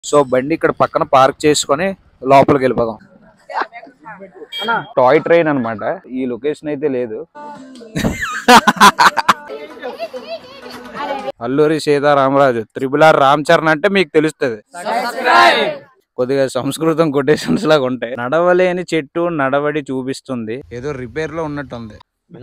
So బండి ఇక్కడ పక్కన పార్క్ చేసుకొని లోపలికి వెళ్ళిపోదాం టాయ్ ట్రైన్ అన్నమాట ఈ లొకేషన్ అయితే లేదు అల్లూరి సీతారామరాజు త్రిబుల్ ఆర్ రామ్ చరణ్ అంటే మీకు తెలుస్తుంది కొద్దిగా సంస్కృతం కొటేషన్స్ లాగా ఉంటాయి నడవలేని చెట్టు నడవడి చూపిస్తుంది ఏదో రిపేర్ లో ఉన్నట్టుంది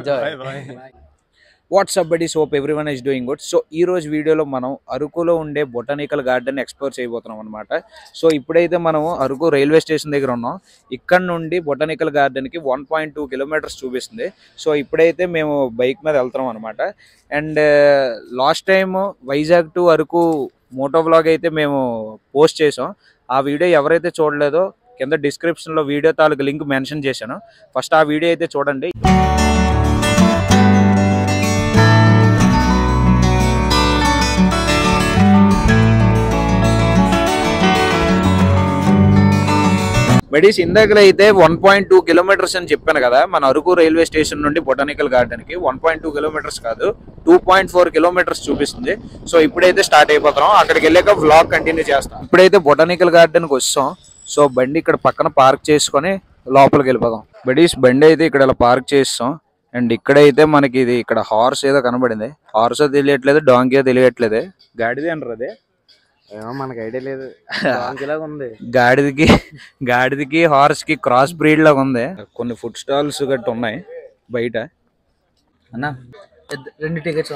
WhatsApp buddies hope everyone is doing good so ఈ రోజు వీడియోలో మనం అరకులో ఉండే బొటానికల్ గార్డెన్ ఎక్స్ప్లోర్ చేయబోతున్నాం అనమాట సో ఇప్పుడైతే మనం అరకు రైల్వే స్టేషన్ దగ్గర ఉన్నాం ఇక్కడ నుండి బొటానికల్ గార్డెన్కి వన్ పాయింట్ టూ కిలోమీటర్స్ చూపిస్తుంది సో ఇప్పుడైతే మేము బైక్ మీద వెళ్తున్నాం అనమాట and last time Vizag to Araku moto blog అయితే మేము పోస్ట్ చేసాం ఆ వీడియో ఎవరైతే చూడలేదో కింద డిస్క్రిప్షన్లో వీడియో తాలూకు లింక్ మెన్షన్ చేశాను ఫస్ట్ ఆ వీడియో అయితే చూడండి బడీస్ ఇందాకలో అయితే వన్ పాయింట్ టూ కిలోమీటర్స్ అని చెప్పాను కదా మన అరకు రైల్వే స్టేషన్ నుండి బొటానికల్ గార్డెన్ కి వన్ పాయింట్ టూ కిలోమీటర్స్ కాదు టూ పాయింట్ ఫోర్ కిలోమీటర్స్ చూపిస్తుంది సో ఇప్పుడైతే స్టార్ట్ అయిపోతున్నాం అక్కడికి వెళ్ళాక వ్లాగ్ కంటిన్యూ చేస్తాం ఇప్పుడైతే బొటానికల్ గార్డెన్ కి వస్తాం సో బండి ఇక్కడ పక్కన పార్క్ చేసుకొని లోపలికి వెళ్ళిపోదాం బడీస్ బండి అయితే ఇక్కడ ఇలా పార్క్ చేస్తాం అండ్ ఇక్కడైతే మనకి ఇది ఇక్కడ హార్స్ ఏదో కనబడింది హార్స్ తెలియట్లేదు డాంకీ తెలియట్లేదు గాడిదే అంటారు అదే ఏమో మనకి ఐడియా లేదు లాగా ఉంది గాడిదకి గాడిదకి హార్స్ కి క్రాస్ బ్రీడ్ లాగా ఉంది కొన్ని ఫుడ్ స్టాల్స్ గట్టు ఉన్నాయి బయట అన్న రెండు టికెట్స్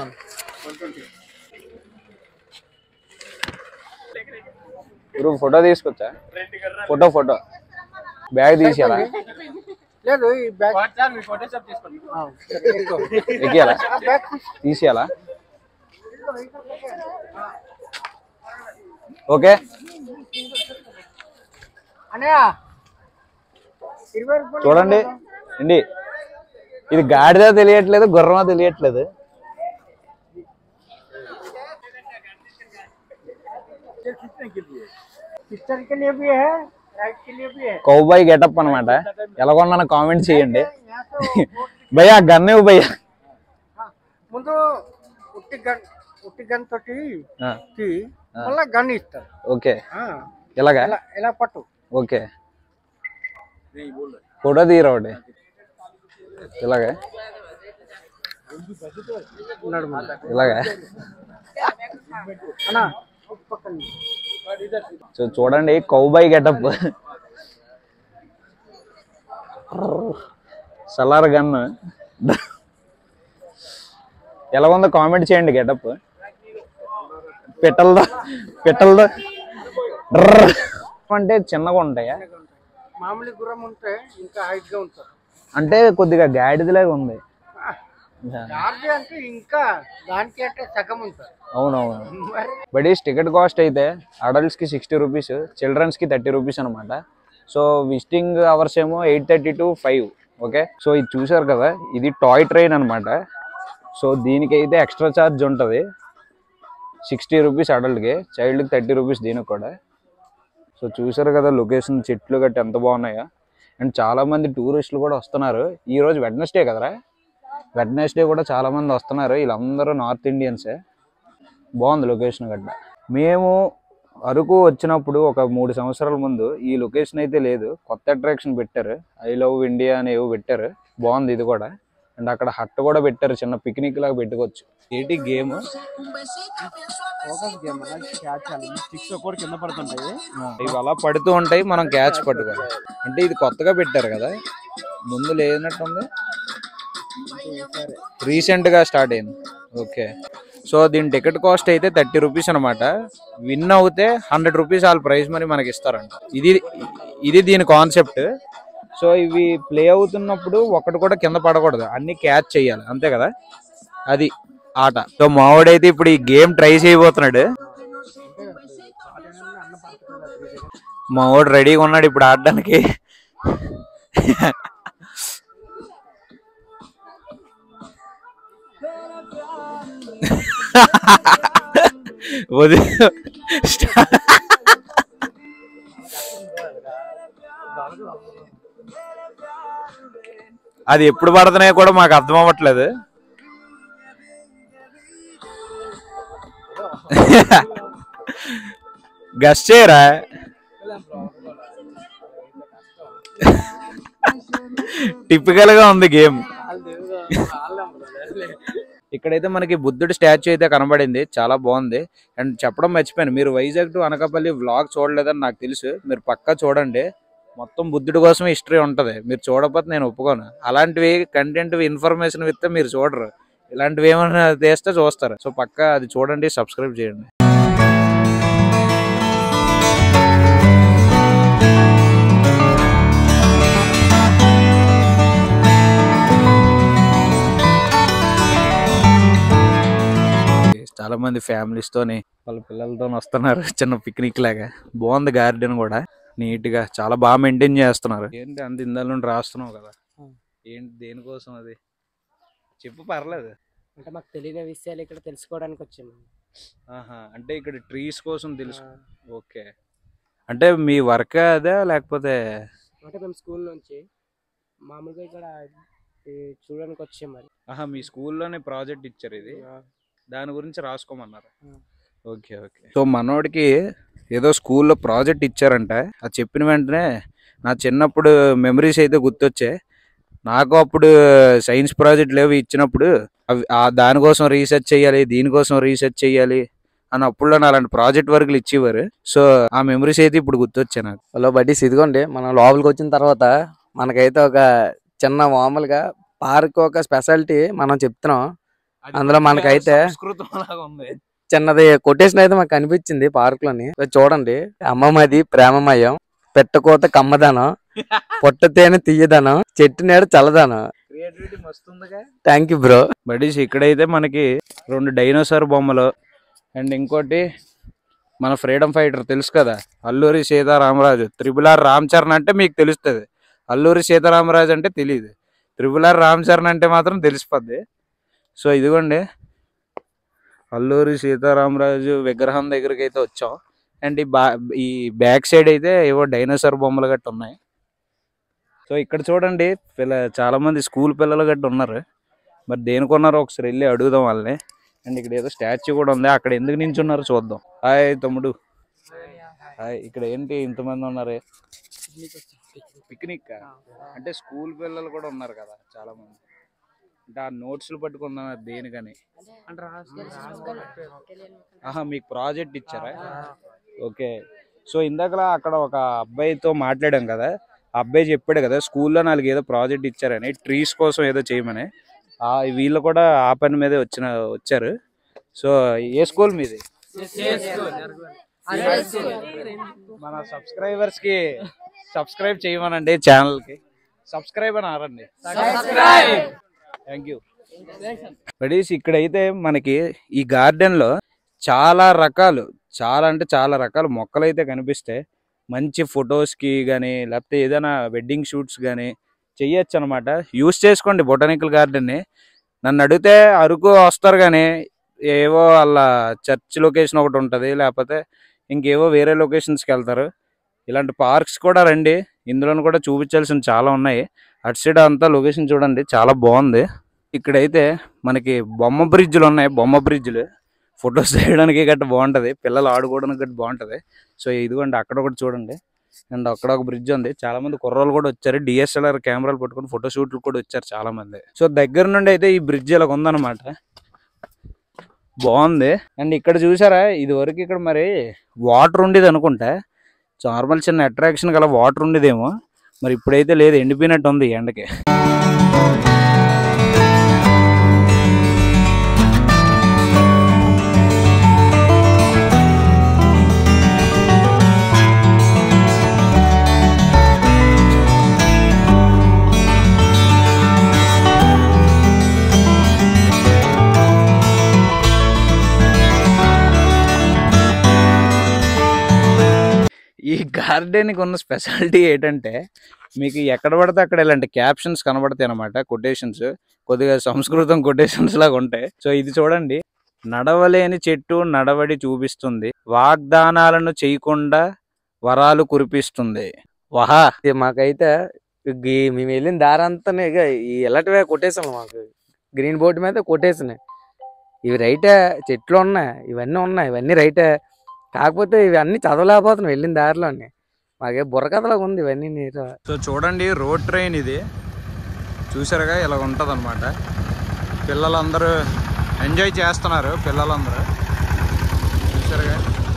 ఇప్పుడు ఫోటో తీసుకొచ్చా ఫోటో ఫోటో బ్యాగ్ తీసేయాలా లేదు ఈ బ్యాగ్ ఎక్కియాలా తీసేయాలా ఓకే అనయా ఇరవై రూపాయలు చూడండి అండి ఇది గాడిద తెలియట్లేదు గుర్రమా తెలియట్లేదు पिक्चर के लिए भी है राइट के लिए भी है కౌబాయ్ గెటప్ అన్నమాట ఎలా కొన్నాను కామెంట్ చేయండి यहाँ तो భయ్యా గన్నే భయ్యా ముందు ఉట్టి గన్ ఉట్టి గన్ తోటి తీ మళ్ళా గన్ ఇస్తారు ఓకే ఆ, ఇలాగా ఇలా ఇలా పట్టు ఓకే ఫోటో తీయరా ఒకటి ఇలాగే ఉన్నాడు మళ్ళా. ఇలాగే అన్నా పక్కన సో చూడండి కౌబాయ్ గెటప్ సలార్ గన్ ఎలా ఉందో కామెంట్ చేయండి గెటప్ పిట్టలదో పిట్టలదో డ్రర్ అంటే చిన్నగా ఉంటాయా మామూలు గుర్రం ఉంటే ఇంకా హైట్ గా ఉంటారు అంటే కొద్దిగా గాడిదలాగా ఉంది చార్జ్ అంటే ఇంకా దానికి అంటే సగం ఉంటారు అవునవును మరి బట్ టికెట్ కాస్ట్ అయితే అడల్ట్స్ కి సిక్స్టీ రూపీస్ చిల్డ్రన్స్ కి థర్టీ రూపీస్ అనమాట సో విజిటింగ్ అవర్స్ ఏమో eight thirty to five okay so ఇది చూసారు కదా ఇది టాయ్ ట్రైన్ అనమాట సో దీనికి అయితే ఎక్స్ట్రా ఛార్జ్ ఉంటుంది సిక్స్టీ రూపీస్ అడల్ట్కి చైల్డ్కి థర్టీ రూపీస్ దీనికి కూడా సో చూసారు కదా లొకేషన్ చెట్లు గట్టి ఎంత బాగున్నాయో అండ్ చాలా మంది టూరిస్టులు కూడా వస్తున్నారు ఈ రోజు వెడ్నెస్డే కదరా వెడ్నెస్డే కూడా చాలా మంది వస్తున్నారు వీళ్ళందరూ నార్త్ ఇండియన్సే బాగుంది లొకేషన్ గడ్డ మేము అరకు వచ్చినప్పుడు ఒక మూడు సంవత్సరాల ముందు ఈ లొకేషన్ అయితే లేదు కొత్త అట్రాక్షన్ పెట్టారు ఐ లవ్ ఇండియా అని ఏవో పెట్టారు బాగుంది ఇది కూడా అండ్ అక్కడ హట్ కూడా పెట్టారు చిన్న పిక్నిక్ లాగా పెట్టుకోవచ్చు ఏంటి game focus game catch sticks ఒక్కటి కింద పడుతుంటాయి ఇవి అలా పడుతూ ఉంటాయి మనం క్యాచ్ పట్టుకోవాలి అంటే ఇది కొత్తగా పెట్టారు కదా ముందు లేనట్టుంది రీసెంట్ గా స్టార్ట్ అయింది ఓకే సో దీని టికెట్ కాస్ట్ అయితే థర్టీ రూపీస్ అనమాట విన్ అవుతే హండ్రెడ్ రూపీస్ వాళ్ళ ప్రైస్ మనీ మనకి ఇస్తారంట ఇది ఇది దీని కాన్సెప్ట్ సో ఇవి ప్లే అవుతున్నప్పుడు ఒకటి కూడా కింద పడకూడదు అన్ని క్యాచ్ చేయాలి అంతే కదా అది ఆట సో మావాడైతే ఇప్పుడు ఈ గేమ్ ట్రై చేయబోతున్నాడు మా వాడు రెడీగా ఉన్నాడు ఇప్పుడు ఆడడానికి వది స్టా- అది ఎప్పుడు పడుతున్నాయో కూడా మాకు అర్థం అవ్వట్లేదు గస్ చేయరా టిపికల్ గా ఉంది గేమ్ ఇక్కడైతే మనకి బుద్ధుడి స్టాచ్యూ అయితే కనబడింది చాలా బాగుంది అండ్ చెప్పడం మర్చిపోయాను మీరు వైజాగ్ టు అనకాపల్లి వ్లాగ్ చూడలేదని నాకు తెలుసు మీరు పక్కా చూడండి మొత్తం బుద్ధుడి కోసం హిస్టరీ ఉంటది మీరు చూడకపోతే నేను ఒప్పుకోను అలాంటివి కంటెంట్ ఇన్ఫర్మేషన్ ఇస్తే మీరు చూడరు ఇలాంటివి ఏమైనా తీస్తే చూస్తారు సో పక్కా అది చూడండి సబ్స్క్రైబ్ చేయండి చాలా మంది ఫ్యామిలీస్ తోని వాళ్ళ పిల్లలతో వస్తున్నారు చిన్న పిక్నిక్ లాగా బాగుంది గార్డెన్ కూడా నీట్ గా చాలా బాగా మెయింటైన్ చేస్తున్నారు ఏంటి అంత ఇందాల నుండి రాస్తున్నావు కదా ఏంటి దేనికోసం అది చెప్పు పర్లేదు అంటే మాకు తెలియని విషయాలు ఇక్కడ తెలుసుకోవడానికి వచ్చాము ఆహా అంటే ఇక్కడ ట్రీస్ కోసం తెలుసు ఓకే అంటే మీ వర్క్ అదే లేకపోతే అంటే మేము స్కూల్ నుంచి మామూలుగా ఇక్కడ ఈ చూడడానికి వచ్చాం మరి ఆహా మీ స్కూల్లోనే ప్రాజెక్ట్ ఇచ్చారు ఇది దాని గురించి రాసుకోమన్నారు ఆ. ఓకే ఓకే సో మనోడికి ఏదో స్కూల్లో ప్రాజెక్ట్ ఇచ్చారంట అది చెప్పిన వెంటనే నా చిన్నప్పుడు మెమరీస్ అయితే గుర్తొచ్చాయి నాకు అప్పుడు సైన్స్ ప్రాజెక్ట్ లేవు ఇచ్చినప్పుడు అవి ఆ దానికోసం రీసెర్చ్ చేయాలి దీనికోసం రీసెర్చ్ చేయాలి అని అప్పుడులో నా అలాంటి ప్రాజెక్ట్ వర్క్లు ఇచ్చేవారు సో ఆ మెమరీస్ అయితే ఇప్పుడు గుర్తొచ్చాయి నాకు హలో బడ్డీస్ ఇదిగోండి మనం లోపలికి వచ్చిన తర్వాత మనకైతే ఒక చిన్న మామూలుగా పార్క్ ఒక స్పెషాలిటీ మనం చెప్తున్నాం అందులో మనకైతే సంస్కృతం లాగా ఉంది చిన్నది కొటేషన్ అయితే మాకు కనిపించింది పార్క్ లోని ఇది చూడండి అమ్మమ్మది ప్రేమమయం పెట్టకోత కమ్మదనం పొట్ట తేనె తీయదనం చెట్టు నేడు చల్లదనం క్రియేటివిటీ మస్తుందిగా థ్యాంక్ యూ బ్రో బడీస్ ఇక్కడైతే మనకి రెండు డైనోసార్ బొమ్మలు అండ్ ఇంకోటి మన ఫ్రీడమ్ ఫైటర్ తెలుసు కదా అల్లూరి సీతారామరాజు త్రిబుల్ ఆర్ రామ్ చరణ్ అంటే మీకు తెలుస్తుంది అల్లూరి సీతారామరాజు అంటే తెలియదు త్రిబుల్ ఆర్ రామ్ చరణ్ అంటే మాత్రం తెలిసిపోద్ది సో ఇదిగోండి అల్లూరి సీతారామరాజు విగ్రహం దగ్గరికి అయితే వచ్చాం అండ్ ఈ బా ఈ బ్యాక్ సైడ్ అయితే ఏవో డైనోసార్ బొమ్మలు గట్ట ఉన్నాయి సో ఇక్కడ చూడండి పిల్ల చాలా మంది స్కూల్ పిల్లలు గట్ట ఉన్నారు మరి దేనికి ఉన్నారో ఒకసారి వెళ్ళి అడుగుదాం వాళ్ళని అండ్ ఇక్కడ ఏదో స్టాచ్యూ కూడా ఉంది అక్కడ ఎందుకు నించున్నారో చూద్దాం హాయ్ తమ్ముడు హాయ్ ఇక్కడ ఏంటి ఇంతమంది ఉన్నారు పిక్నిక్ అంటే స్కూల్ పిల్లలు కూడా ఉన్నారు కదా చాలా మంది అంటే ఆ నోట్స్లు పట్టుకున్నారు దేనికని ఆహా మీకు ప్రాజెక్ట్ ఇచ్చారా ఓకే సో ఇందాకలా అక్కడ ఒక అబ్బాయితో మాట్లాడాం కదా ఆ అబ్బాయి చెప్పాడు కదా స్కూల్లో నాలుగు ఏదో ప్రాజెక్ట్ ఇచ్చారని ట్రీస్ కోసం ఏదో చేయమని ఆ వీళ్ళు కూడా ఆ పని మీదే వచ్చిన వచ్చారు సో ఏ స్కూల్ మీది మన సబ్స్క్రైబర్స్ కి సబ్స్క్రైబ్ చేయమనండి ఛానల్ కి సబ్స్క్రైబ్ అని ఆరండి థ్యాంక్ యూ బడీస్ ఇక్కడైతే మనకి ఈ గార్డెన్ లో చాలా రకాలు చాలా అంటే చాలా రకాల మొక్కలు అయితే కనిపిస్తాయి మంచి ఫొటోస్ కి కానీ లేకపోతే ఏదైనా వెడ్డింగ్ షూట్స్ కానీ చెయ్యొచ్చు అనమాట యూస్ చేసుకోండి బొటానికల్ గార్డెన్ ని నన్ను అడిగితే అరకు వస్తారు కానీ ఏవో అలా చర్చ్ లొకేషన్ ఒకటి ఉంటుంది లేకపోతే ఇంకేవో వేరే లొకేషన్స్కి వెళ్తారు ఇలాంటి పార్క్స్ కూడా రండి ఇందులో కూడా చూపించాల్సిన చాలా ఉన్నాయి అటు సైడ్ అంతా లొకేషన్ చూడండి చాలా బాగుంది ఇక్కడైతే మనకి బొమ్మ బ్రిడ్జ్లు ఉన్నాయి బొమ్మ బ్రిడ్జ్లు ఫొటోస్ తీయడానికి గట్రా బాగుంటుంది పిల్లలు ఆడుకోవడానికి గట్రా బాగుంటుంది సో ఇదిగోండి అక్కడ ఒకటి చూడండి అండ్ అక్కడ ఒక బ్రిడ్జ్ ఉంది చాలా మంది కుర్రోళ్ళు కూడా వచ్చారు డిఎస్ఎల్ఆర్ కెమెరాలు పట్టుకొని ఫోటో షూట్లు కూడా వచ్చారు చాలా మంది సో దగ్గర నుండి అయితే ఈ బ్రిడ్జ్ ఇలా ఉందన్నమాట బాగుంది అండ్ ఇక్కడ చూసారా ఇది వరకు ఇక్కడ మరి వాటర్ ఉండేది అనుకుంటా నార్మల్ చిన్న అట్రాక్షన్ గల వాటర్ ఉండేదేమో మరి ఇప్పుడైతే లేదు ఎండిపోయినట్టు ఉంది ఈ ఎండకి ఈ గార్డెన్కి ఉన్న స్పెషాలిటీ ఏంటంటే మీకు ఎక్కడ పడితే అక్కడ ఇలాంటి క్యాప్షన్స్ కనబడతాయి అనమాట కొటేషన్స్ కొద్దిగా సంస్కృతం కొటేషన్స్ లాగా ఉంటాయి సో ఇది చూడండి నడవలేని చెట్టు నడవడి చూపిస్తుంది వాగ్దానాలను చేయకుండా వరాలు కురిపిస్తుంది వహా ఇది మాకైతే ఈ మేము వెళ్ళిన దారంతా ఇక ఈ ఎలాంటివే కొట్టేసాం మాకు గ్రీన్ బోర్డు మీద కొట్టేసినాయి ఇవి రైటే చెట్లు ఉన్నాయి ఇవన్నీ ఉన్నాయి ఇవన్నీ రైటే కాకపోతే ఇవన్నీ చదవలేకపోతున్నాం వెళ్ళిన దారిలోని మాకే బుర్రకథలాగా ఉంది ఇవన్నీ నీరు సో చూడండి రోడ్ ట్రైన్ ఇది చూసారుగా ఇలా ఉంటుంది అనమాట పిల్లలందరూ ఎంజాయ్ చేస్తున్నారు పిల్లలందరూ చూసారుగా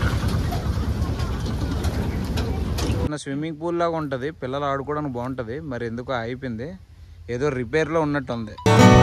చిన్న స్విమ్మింగ్ పూల్ లాగా ఉంటుంది పిల్లలు ఆడుకోవడానికి బాగుంటుంది మరి ఎందుకో అయిపోయింది ఏదో రిపేర్లో ఉన్నట్టుంది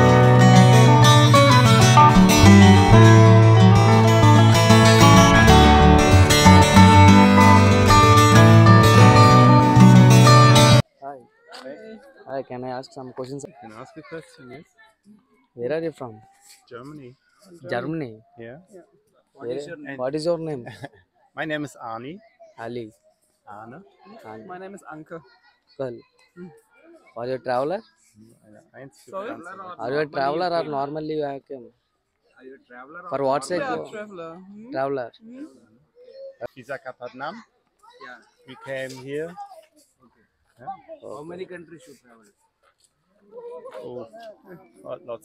Hi, can I ask some questions? Can I ask a question? Yes. Where are you from? Germany. Germany. Yeah. Where- What is your name? My name is Arnie. Ali. Anna. And My name is Anke. Well, are you a traveler? Eins für Are you a traveler or normally you have come? For what sake? you- traveler. Traveler. Visakhapatnam. Yeah. We came here. How many countries you travel? Oh, oh, lots.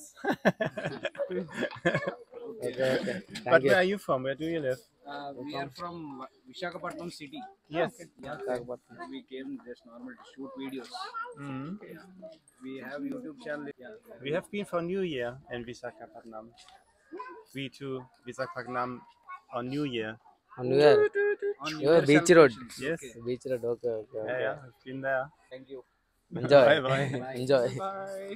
Okay, okay. but Thank you. where are you from? Where do you live? Uh, we are from Visakhapatnam city. Yes. We came just normal to shoot videos. Mhm. We have YouTube channel. Yeah. We have been for New Year in Visakhapatnam. We to Visakhapatnam on New Year. On New Year. On You are beach road. Yes. Beach road. Okay, okay. Yeah, okay. yeah. I've been there. Thank you. Enjoy. Bye bye. Enjoy. Bye.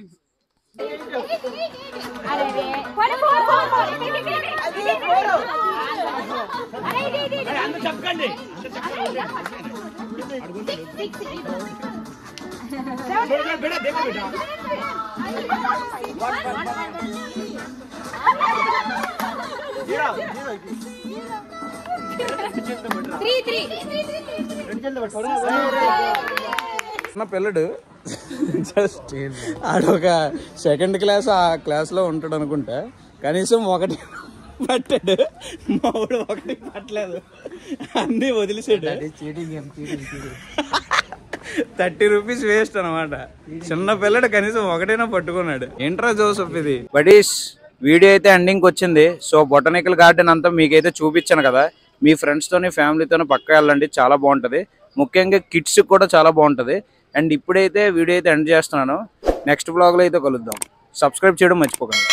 अरे रे कोण phone phone phone अरे phone अरे रे रे अरे अंदर చెప్పకండి बेटा देखो बेटा थ्री थ्री నా పిల్లడు జస్ట్ ఆడొక సెకండ్ క్లాస్ ఆ క్లాస్లో ఉంటాడు అనుకుంటా కనీసం ఒకటి పట్టాడు మావాడు ఒకటి పట్టలేదు అన్నీ వదిలేసాడు థర్టీ రూపీస్ వేస్ట్ అనమాట చిన్న పిల్లడు కనీసం ఒకటైనా పట్టుకున్నాడు ఏంట్రా జోసఫ్ ఇది బడీస్ వీడియో అయితే ఎండింగ్ వచ్చింది సో బొటనికల్ గార్డెన్ అంతా మీకైతే చూపించాను కదా మీ ఫ్రెండ్స్తోని ఫ్యామిలీతోని పక్క వెళ్ళండి చాలా బాగుంటుంది ముఖ్యంగా కిడ్స్ కూడా చాలా బాగుంటుంది అండ్ ఇప్పుడైతే వీడియో అయితే ఎండ్ చేస్తున్నాను నెక్స్ట్ బ్లాగ్లో అయితే కలుద్దాం సబ్స్క్రైబ్ చేయడం మర్చిపోకండి